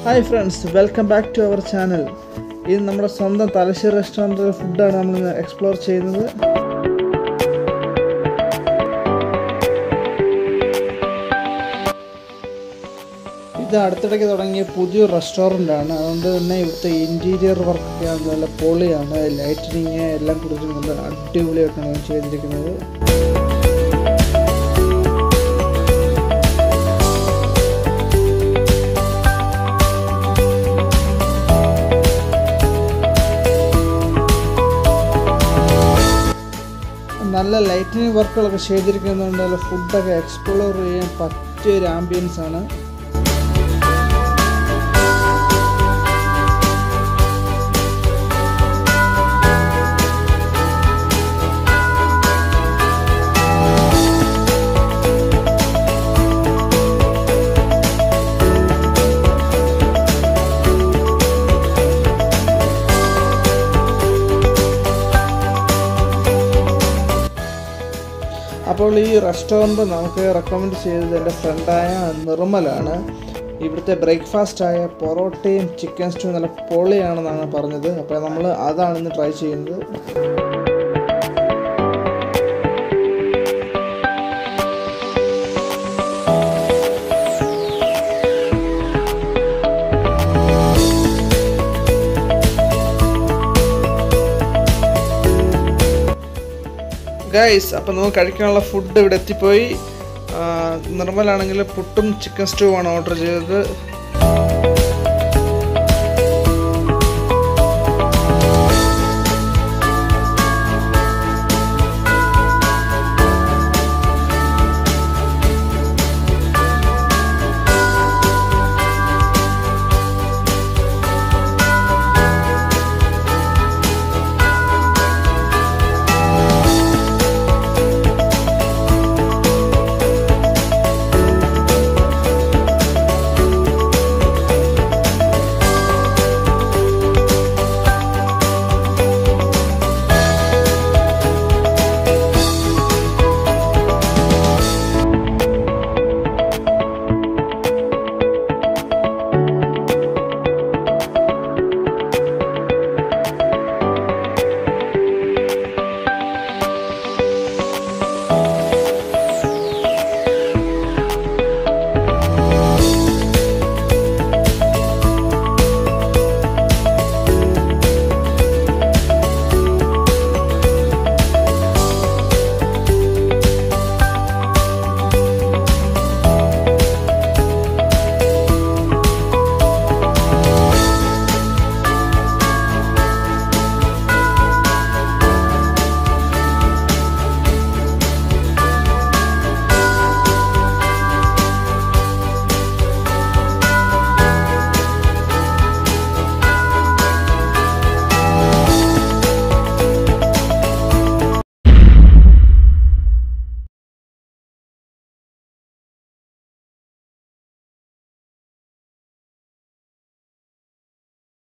hi friends welcome back to our channel ഇത് നമ്മുടെ സ്വന്തം തലശ്ശേരി റെസ്റ്റോറൻറ്റിലെ ഫുഡാണ് നമ്മൾ എക്സ്പ്ലോർ ചെയ്യുന്നത് ഇത് അടുത്തിടയ്ക്ക് തുടങ്ങിയ പുതിയൊരു റെസ്റ്റോറൻ്റ് ആണ് അതുകൊണ്ട് തന്നെ ഇവിടുത്തെ ഇൻറ്റീരിയർ വർക്കൊക്കെ നല്ല പൊളിയാണ് ലൈറ്റനിങ് എല്ലാം കൊടുത്ത് നല്ല അടിപൊളിയായിട്ടാണ് ചെയ്തിരിക്കുന്നത് നല്ല ലൈറ്റിനിങ് വർക്കുകളൊക്കെ ചെയ്തിരിക്കുന്നതുകൊണ്ട് നല്ല ഫുഡൊക്കെ എക്സ്പ്ലോർ ചെയ്യാൻ പറ്റിയ ഒരു ആംബിയൻസ് ആണ് അപ്പോൾ ഈ റെസ്റ്റോറൻറ്റ് നമുക്ക് റെക്കമെൻഡ് ചെയ്തത് എൻ്റെ ഫ്രണ്ടായ നിർമ്മലാണ് ഇവിടുത്തെ ബ്രേക്ക്ഫാസ്റ്റായ പൊറോട്ടയും ചിക്കൻ സ്റ്റൂ നല്ല പൊളിയാണെന്നാണ് പറഞ്ഞത് അപ്പോൾ നമ്മൾ അതാണ് ഇന്ന് ട്രൈ ചെയ്യുന്നത് ഗൈസ് അപ്പോൾ നമുക്ക് കഴിക്കാനുള്ള ഫുഡ് ഇവിടെ എത്തിപ്പോയി നിർമ്മലാണെങ്കിൽ പുട്ടും ചിക്കൻ സ്റ്റൂ ആണ് ഓർഡർ ചെയ്തത്